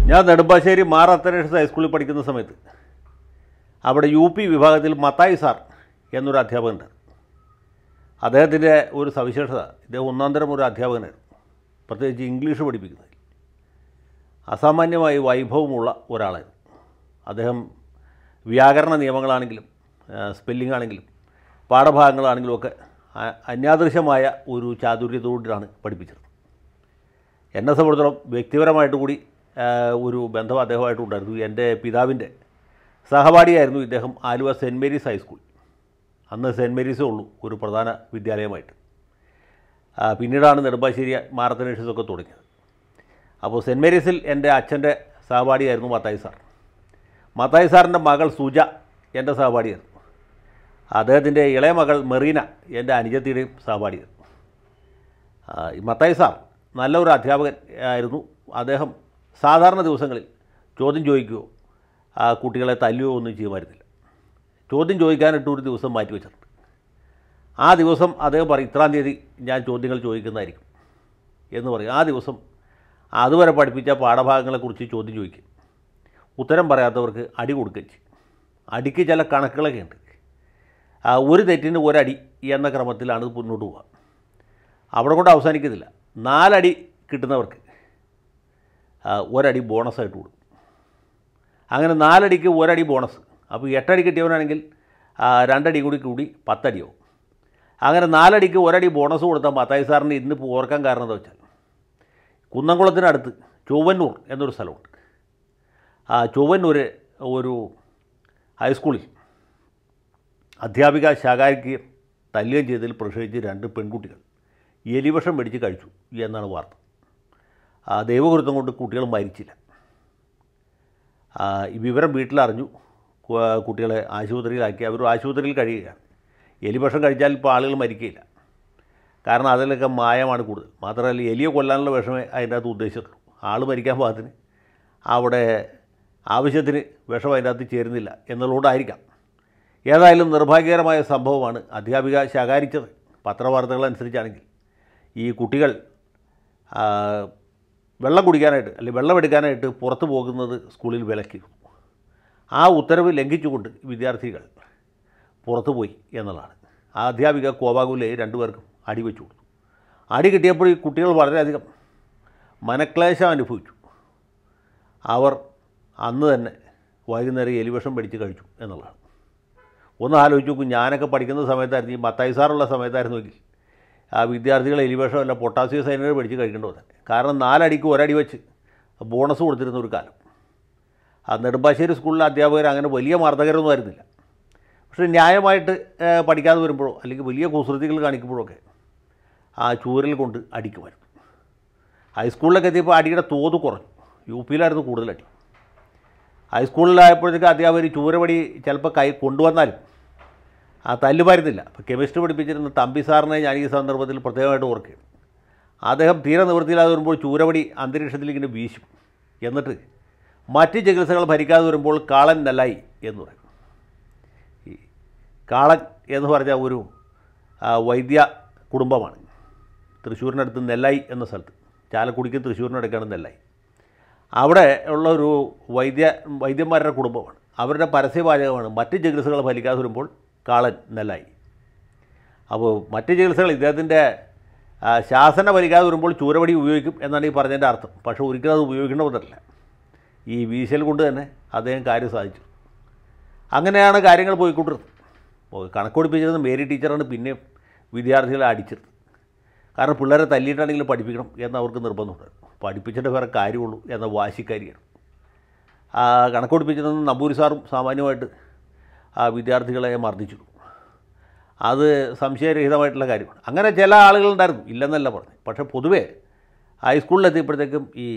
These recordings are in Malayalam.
ഞാൻ നെടുമ്പാശ്ശേരി മാർ അത്തനേഴ്സ് ഹൈസ്കൂളിൽ പഠിക്കുന്ന സമയത്ത് അവിടെ യു പി വിഭാഗത്തിൽ മത്തായി സാർ എന്നൊരു അധ്യാപകനുണ്ട് അദ്ദേഹത്തിൻ്റെ ഒരു സവിശേഷത ഇദ്ദേഹം ഒന്നാം തരം ഒരു അധ്യാപകനായിരുന്നു പ്രത്യേകിച്ച് ഇംഗ്ലീഷ് പഠിപ്പിക്കുന്നതിൽ അസാമാന്യമായി വൈഭവമുള്ള ഒരാളായിരുന്നു അദ്ദേഹം വ്യാകരണ നിയമങ്ങളാണെങ്കിലും സ്പെല്ലിംഗ് ആണെങ്കിലും പാഠഭാഗങ്ങളാണെങ്കിലും ഒക്കെ അ- അന്യാദൃശമായ ഒരു ചാതുര്യത്തോടാണ് പഠിപ്പിച്ചത് എന്നെ സംബന്ധിച്ചിടത്തോളം വ്യക്തിപരമായിട്ട് കൂടി ആ, ഒരു ബന്ധം അദ്ദേഹമായിട്ട് ഉണ്ടായിരുന്നു എൻ്റെ പിതാവിൻ്റെ സഹപാഠിയായിരുന്നു ഇദ്ദേഹം ആലുവ സെൻറ്റ് മേരീസ് ഹൈസ്കൂൾ അന്ന് സെൻറ്റ് മേരീസേ ഉള്ളൂ ഒരു പ്രധാന വിദ്യാലയമായിട്ട് ആ, പിന്നീടാണ് നെടുമ്പാശ്ശേരി മാരത്തനേഴ്സൊക്കെ തുടങ്ങിയത് അപ്പോൾ സെൻറ്റ് മേരീസിൽ എൻ്റെ അച്ഛൻ്റെ സഹപാഠിയായിരുന്നു മത്തായി സാർ മത്തായി സാറിൻ്റെ മകൾ സുജ എൻ്റെ സഹപാഠിയായിരുന്നു അദ്ദേഹത്തിൻ്റെ ഇളയ മകൾ മെറീന എൻ്റെ അനുജത്തിയുടെയും സഹപാഠിയായിരുന്നു ആ, ഈ മത്തായി സാർ നല്ലൊരു അധ്യാപകൻ ആയിരുന്നു അദ്ദേഹം സാധാരണ ദിവസങ്ങളിൽ ചോദ്യം ചോദിക്കുകയോ ആ കുട്ടികളെ തല്ലുകയോ ഒന്നും ചെയ്യുമായിരുന്നില്ല ചോദ്യം ചോദിക്കാനായിട്ട് ഒരു ദിവസം മാറ്റി വെച്ചിട്ടുണ്ട് ആ ദിവസം അദ്ദേഹം പറയും ഇത്രാം തീയതി ഞാൻ ചോദ്യങ്ങൾ ചോദിക്കുന്നതായിരിക്കും എന്ന് പറയും ആ ദിവസം അതുവരെ പഠിപ്പിച്ച പാഠഭാഗങ്ങളെക്കുറിച്ച് ചോദ്യം ചോദിക്കും ഉത്തരം പറയാത്തവർക്ക് അടി കൊടുക്കുകയും ചെയ്യും അടിക്ക് ചില കണക്കുകളൊക്കെ ഉണ്ട് ആ ഒരു തെറ്റിന് ഒരടി എന്ന ക്രമത്തിലാണ് ഇത് മുന്നോട്ട് പോവുക അവിടെ കൊണ്ട് അവസാനിക്കുന്നില്ല നാലടി കിട്ടുന്നവർക്ക് ആ, ഒരടി ബോണസായിട്ട് കൊടുക്കും അങ്ങനെ നാലടിക്ക് ഒരടി ബോണസ് അപ്പോൾ എട്ടടി കിട്ടിയവനാണെങ്കിൽ ആ, രണ്ടടി കൂടി കൂടി പത്തടിയാവും അങ്ങനെ നാലടിക്ക് ഒരടി ബോണസ് കൊടുത്ത മത്തായി സാറിന് ഇന്നിപ്പോൾ ഓർക്കാൻ കാരണം എന്താ വെച്ചാൽ കുന്നംകുളത്തിനടുത്ത് ചൊവ്വന്നൂർ എന്നൊരു സ്ഥലമുണ്ട് ആ ചൊവ്വന്നൂർ ഒരു ഹൈസ്കൂളിൽ അധ്യാപിക ശാകാരിക്ക് തല്ലുകയും ചെയ്തതിൽ പ്രതിഷേധിച്ച് രണ്ട് പെൺകുട്ടികൾ എലിവിഷം മേടിച്ച് കഴിച്ചു എന്നാണ് വാർത്ത ആ ദൈവകൃത്യം കൊണ്ട് കുട്ടികൾ മരിച്ചില്ല ആ, ഈ വിവരം വീട്ടിലറിഞ്ഞു കു- കുട്ടികളെ ആശുപത്രിയിലാക്കി അവർ ആശുപത്രിയിൽ കഴിയുകയാണ് എലിവിഷം കഴിച്ചാൽ ഇപ്പോൾ ആളുകൾ മരിക്കുകയില്ല കാരണം അതിലൊക്കെ മായമാണ് കൂടുതൽ മാത്രമല്ല എലിയെ കൊല്ലാനുള്ള വിഷമേ അതിൻ്റെ അകത്ത് ഉദ്ദേശിച്ചിട്ടുള്ളൂ ആൾ മരിക്കാൻ പാകത്തിന് അവിടെ ആവശ്യത്തിന് വിഷം അതിൻ്റെ അകത്ത് ചേരുന്നില്ല എന്നുള്ളതുകൊണ്ടായിരിക്കാം ഏതായാലും നിർഭാഗ്യകരമായ സംഭവമാണ് അധ്യാപിക ശകാരിച്ചത് പത്രവാർത്തകൾ അനുസരിച്ചാണെങ്കിൽ ഈ കുട്ടികൾ ആ, വെള്ളം കുടിക്കാനായിട്ട് അല്ലെങ്കിൽ വെള്ളം എടുക്കാനായിട്ട് പുറത്ത് പോകുന്നത് സ്കൂളിൽ വിലക്കി ആ ഉത്തരവ് ലംഘിച്ചുകൊണ്ട് വിദ്യാർത്ഥികൾ പുറത്തു പോയി എന്നുള്ളതാണ് ആ അധ്യാപിക കോവാകുലെ രണ്ടുപേർക്കും അടി വെച്ചു കൊടുത്തു അടി കിട്ടിയപ്പോൾ ഈ കുട്ടികൾ വളരെയധികം മനക്ലേശം അനുഭവിച്ചു അവർ അന്ന് തന്നെ വൈകുന്നേരം എലിവിഷം പിടിച്ച് കഴിച്ചു എന്നുള്ളതാണ് ഒന്ന് ആലോചിച്ച് നോക്കും ഞാനൊക്കെ പഠിക്കുന്ന സമയത്തായിരുന്നു ഈ മത്തായി സാറുള്ള സമയത്തായിരുന്നുവെങ്കിൽ ആ വിദ്യാർത്ഥികൾ എലിവേഷം അല്ല പൊട്ടാസ്യം സൈനൈഡ് പഠിച്ച് കഴിക്കേണ്ടി വന്നത് കാരണം നാലടിക്ക് ഒരടി വെച്ച് ബോണസ് കൊടുത്തിരുന്ന ഒരു കാലം ആ നെടുമ്പാശ്ശേരി സ്കൂളിലെ അധ്യാപകർ അങ്ങനെ വലിയ മർദ്ദകരൊന്നും ആയിരുന്നില്ല പക്ഷേ ന്യായമായിട്ട് ഏഹ്, പഠിക്കാതെ വരുമ്പോഴോ അല്ലെങ്കിൽ വലിയ കുസൃതികൾ കാണിക്കുമ്പോഴൊക്കെ ആ ചൂരൽ കൊണ്ട് അടിക്കുമായിരുന്നു ഹൈസ്കൂളിലൊക്കെ എത്തിയപ്പോൾ അടിയുടെ തോത് കുറഞ്ഞു യു പിയിലായിരുന്നു കൂടുതൽ അടി ഹൈസ്കൂളിലായപ്പോഴത്തേക്ക് അധ്യാപകർ ചൂരപടി ചിലപ്പോൾ കൈ കൊണ്ടുവന്നാലും ആ തല്ലുമായിരുന്നില്ല അപ്പോൾ കെമിസ്ട്രി പഠിപ്പിച്ചിരുന്ന തമ്പി സാറിനെ ഞാൻ ഈ സന്ദർഭത്തിൽ പ്രത്യേകമായിട്ട് ഓർക്കുകയാണ് അദ്ദേഹം തീരെ നിവൃത്തിയില്ലാതെ വരുമ്പോൾ ചൂരപടി അന്തരീക്ഷത്തിൽ ഇങ്ങനെ വീശും എന്നിട്ട് മറ്റ് ചികിത്സകൾ ഭരിക്കാതെ വരുമ്പോൾ കാളൻ നെല്ലായി എന്ന് പറയും ഈ കാളൻ എന്ന് പറഞ്ഞ ഒരു ആ, വൈദ്യ കുടുംബമാണ് തൃശ്ശൂരിനടുത്ത് നെല്ലായി എന്ന സ്ഥലത്ത് ചാലക്കുടിക്കും തൃശ്ശൂരിനടുക്കാണ് നെല്ലായി അവിടെ ഉള്ള ഒരു വൈദ്യ വൈദ്യന്മാരുടെ കുടുംബമാണ് അവരുടെ പരസ്യവാചകമാണ് മറ്റ് ചികിത്സകൾ ഫലിക്കാതെ വരുമ്പോൾ കാളൻ നെല്ലായി അപ്പോൾ മറ്റ് ചികിത്സകൾ ഇദ്ദേഹത്തിൻ്റെ ആ, ശാസന ഫലിക്കാതെ വരുമ്പോൾ ചൂരവടി ഉപയോഗിക്കും എന്നാണ് ഈ പറഞ്ഞതിൻ്റെ അർത്ഥം പക്ഷേ ഒരിക്കലും അത് ഉപയോഗിക്കണമെന്നല്ല ഈ വീശൽ കൊണ്ട് തന്നെ അദ്ദേഹം കാര്യം സാധിച്ചു അങ്ങനെയാണ് കാര്യങ്ങൾ പോയിക്കൊണ്ടിരുന്നത് അപ്പോൾ കണക്കൊടിപ്പിച്ചിരുന്ന മേരി ടീച്ചറാണ് പിന്നെയും വിദ്യാർത്ഥികളെ അടിച്ചത് കാരണം പിള്ളേരെ തല്ലിയിട്ടാണെങ്കിലും പഠിപ്പിക്കണം എന്ന് അവർക്ക് നിർബന്ധമുണ്ട് പഠിപ്പിച്ചിട്ട് വേറെ കാര്യമുള്ളൂ എന്ന വാശിക്കാരിയാണ് ആ കണക്കൊടിപ്പിച്ചിരുന്ന നമ്പൂരി സാറും സാമാന്യമായിട്ട് ആ വിദ്യാർത്ഥികളെ മർദ്ദിച്ചു അത് സംശയരഹിതമായിട്ടുള്ള കാര്യമാണ് അങ്ങനെ ചില ആളുകളുണ്ടായിരുന്നു ഇല്ലെന്നല്ല പറഞ്ഞു പക്ഷേ പൊതുവേ ഹൈസ്കൂളിലെത്തിയപ്പോഴത്തേക്കും ഈ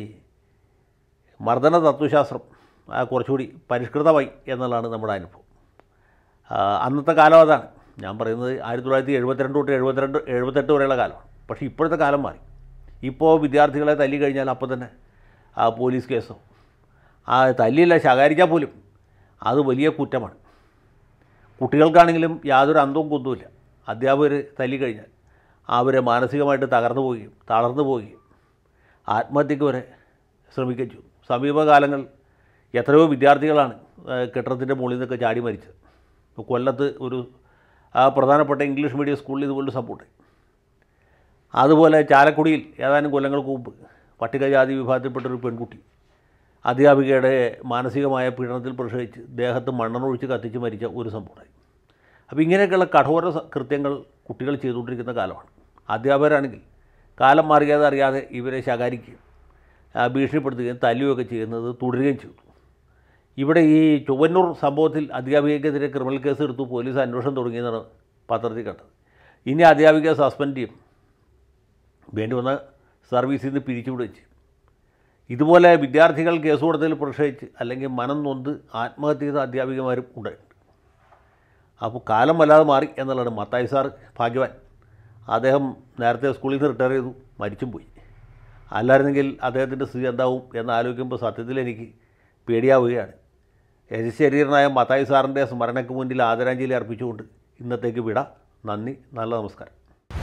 മർദ്ദന തത്വശാസ്ത്രം ആ, കുറച്ചുകൂടി പരിഷ്കൃതമായി എന്നുള്ളതാണ് നമ്മുടെ അനുഭവം ആ, അന്നത്തെ കാലം അതാണ് ഞാൻ പറയുന്നത് ആയിരത്തി തൊള്ളായിരത്തി എഴുപത്തിരണ്ട് തൊട്ട് എഴുപത്തിരണ്ട് എഴുപത്തെട്ട് വരെയുള്ള കാലമാണ് പക്ഷേ ഇപ്പോഴത്തെ കാലം മാറി ഇപ്പോൾ വിദ്യാർത്ഥികളെ തല്ലി കഴിഞ്ഞാൽ അപ്പോൾ തന്നെ ആ പോലീസ് കേസോ ആ തല്ലിയില്ല ശകാരിച്ചാൽ പോലും അത് വലിയ കുറ്റമാണ് കുട്ടികൾക്കാണെങ്കിലും യാതൊരു അന്തവും കുന്തവുമില്ല അധ്യാപകർ തല്ലി കഴിഞ്ഞാൽ അവരെ മാനസികമായിട്ട് തകർന്നു പോവുകയും തളർന്നു പോവുകയും ആത്മഹത്യക്ക് വരെ ശ്രമിക്കുകയും ചെയ്തു സമീപകാലങ്ങൾ എത്രയോ വിദ്യാർത്ഥികളാണ് ആ, കെട്ടിടത്തിൻ്റെ മുകളിൽ നിന്നൊക്കെ ചാടി മരിച്ചത് ഇപ്പോൾ കൊല്ലത്ത് ഒരു ആ പ്രധാനപ്പെട്ട ഇംഗ്ലീഷ് മീഡിയം സ്കൂളിൽ ഇതുപോലെ സംഭവമുണ്ടായി അതുപോലെ ചാലക്കുടിയിൽ ഏതാനും കൊല്ലങ്ങൾക്ക് മുമ്പ് പട്ടികജാതി വിഭാഗത്തിൽപ്പെട്ട ഒരു പെൺകുട്ടി അധ്യാപികയുടെ മാനസികമായ പീഡനത്തിൽ പ്രതിഷേധിച്ച് ദേഹത്ത് മണ്ണെണ്ണൊഴിച്ച് കത്തിച്ച് മരിച്ച ഒരു സംഭവമായി അപ്പോൾ ഇങ്ങനെയൊക്കെയുള്ള കഠോര സ- കൃത്യങ്ങൾ കുട്ടികൾ ചെയ്തുകൊണ്ടിരിക്കുന്ന കാലമാണ് അധ്യാപകരാണെങ്കിൽ കാലം മാറിയാതെ അറിയാതെ ഇവരെ ശകാരിക്കുകയും ആ, ഭീഷണിപ്പെടുത്തുകയും തല്ലുകയൊക്കെ ചെയ്യുന്നത് തുടരുകയും ചെയ്തു ഇവിടെ ഈ ചൊവ്വന്നൂർ സംഭവത്തിൽ അധ്യാപികയ്ക്കെതിരെ ക്രിമിനൽ കേസ് എടുത്തു പോലീസ് അന്വേഷണം തുടങ്ങിയെന്നാണ് പത്രത്തിൽ കണ്ടത് ഇനി അധ്യാപികയെ സസ്പെൻഡ് ചെയ്യും വേണ്ടി വന്ന സർവീസിൽ നിന്ന് പിരിച്ചുവിടുകയും ചെയ്യും ഇതുപോലെ വിദ്യാർത്ഥികൾ കേസ് കൊടുത്തതിൽ പ്രതിഷേധിച്ച് അല്ലെങ്കിൽ മനം നൊന്ത് ആത്മഹത്യ ചെയ്ത അധ്യാപികമാരും ഉണ്ടായിട്ടുണ്ട് അപ്പോൾ കാലം വല്ലാതെ മാറി എന്നുള്ളതാണ് മത്തായി സാർ ഭാഗ്യവാൻ അദ്ദേഹം നേരത്തെ സ്കൂളിൽ നിന്ന് റിട്ടയർ ചെയ്തു മരിച്ചും പോയി അല്ലായിരുന്നെങ്കിൽ അദ്ദേഹത്തിൻ്റെ സ്ഥിതി എന്താവും എന്ന് ആലോചിക്കുമ്പോൾ സത്യത്തിൽ എനിക്ക് പേടിയാവുകയാണ് യശശരീരനായ മത്തായി സാറിൻ്റെ സ്മരണയ്ക്ക് മുന്നിൽ ആദരാഞ്ജലി അർപ്പിച്ചുകൊണ്ട് ഇന്നത്തേക്ക് വിട നന്ദി നല്ല നമസ്കാരം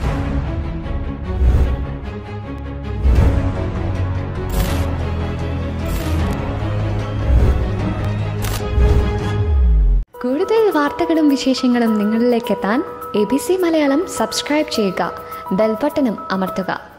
കൂടുതൽ വാർത്തകളും വിശേഷങ്ങളും നിങ്ങളിലേക്ക് എത്താൻ A B C Malayalam subscribe ചെയ്യുക ബെൽബട്ടനും അമർത്തുക